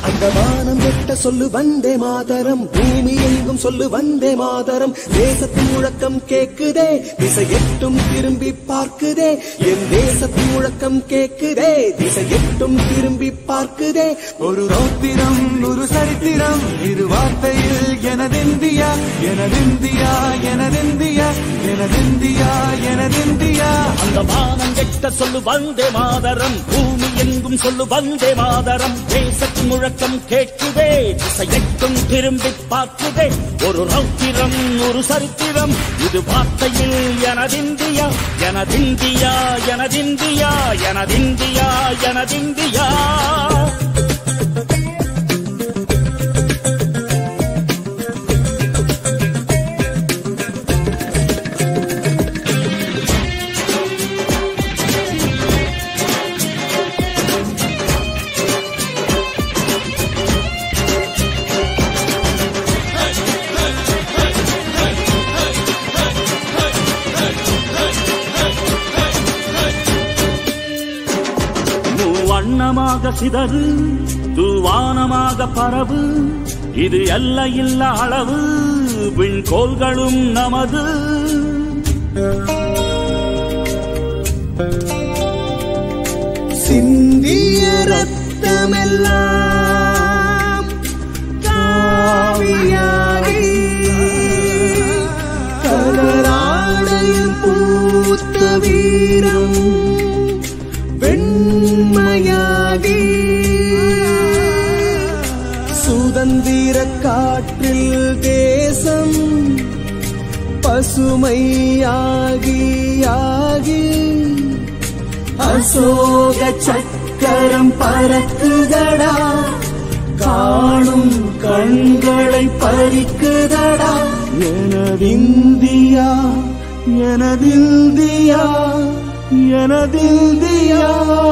அந்த வானம் எட்ட சொல்லு வந்தே மாதரம் பூமி எங்கும் சொல்லு வந்தே மாதரம் தேசத்தின் முழக்கம் கேக்குதே திசை எட்டும் திரும்பி பார்க்குதே என் தேசத்தின் முழக்கம் கேக்குதே திசை எட்டும் திரும்பி பார்க்குதே ஒரு ரௌத்திரம் ஒரு சரித்திரம் இரு வார்த்தையில் எனதிந்தியா எனதிந்தியா எனதிந்தியா எனதிந்தியா எனதிந்தியா அந்த வானம் எட்ட சொல்லு வந்தே மாதரம் பூமி எங்கும் சொல்லு வந்தே மாதரம் தேசத்தின் முழக்கம் கேட்குதே திசை எட்டும் திரும்பி பார்க்குதே ஒரு ரௌத்திரம் ஒரு சரித்திரம் இது வார்த்தையில் எனதிந்தியா எனதிந்தியா எனதிந்தியா எனதிந்தியா எனதிந்தியா மூவண்ணமாக சிதறு தூவானமாக பரவு இது எல்லையில்ல அளவு விண்கோள்களும் நமது சிந்திய ரத்தமெல்லாம் காவியாகி கலராடையில் பூத்த வீரம் வெண்மையாகி சுதந்திர காற்றில் தேசம் பசுமையாகி ஆகி அசோக சக்கரம் பறக்குதடா காணும் கண்களை பறிக்குதடா எனதிந்தியா எனதிந்தியா எனதிந்தியா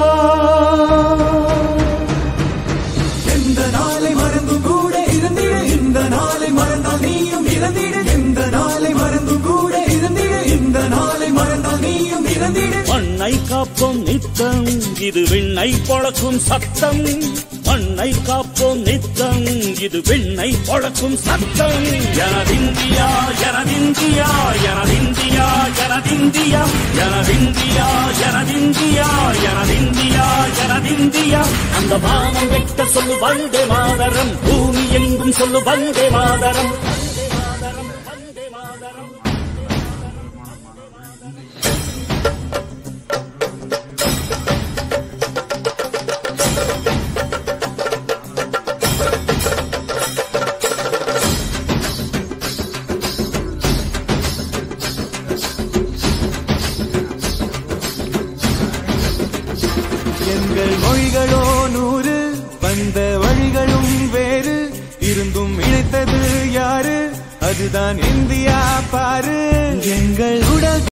எந்த நாளை மறந்தும் கூட இருந்திட இந்த நாளை மறந்தால் நீயும் இறந்திட எந்த நாளை மறந்தும் கூட இருந்திட இந்த நாளை மறந்தால் நீயும் இறந்திட மண்ணை காப்போம் நித்தம் இது விண்ணை பொழக்கும் சத்தம் மண்ணை காப்போம் நித்தம் இது விண்ணை பொழக்கும் சத்தம் எனதிந்தியா எனதிந்தியா எனதிந்தியா எனதிந்தியா எனதிந்தியா எனதிந்தியா எனதிந்தியா எனதிந்தியா அந்த வானம் வெட்ட சொல்லு வந்தே மாதரம் பூமி எங்கும் சொல்லு வந்தே மாதரம் வந்தே மாதரம் வந்தே மாதரம் எங்கள் மொழிகளோ நூறு வந்த வழிகளும் வேறு இருந்தும் இணைத்தது யாரு அதுதான் இந்தியா பாரு எங்கள் உடல்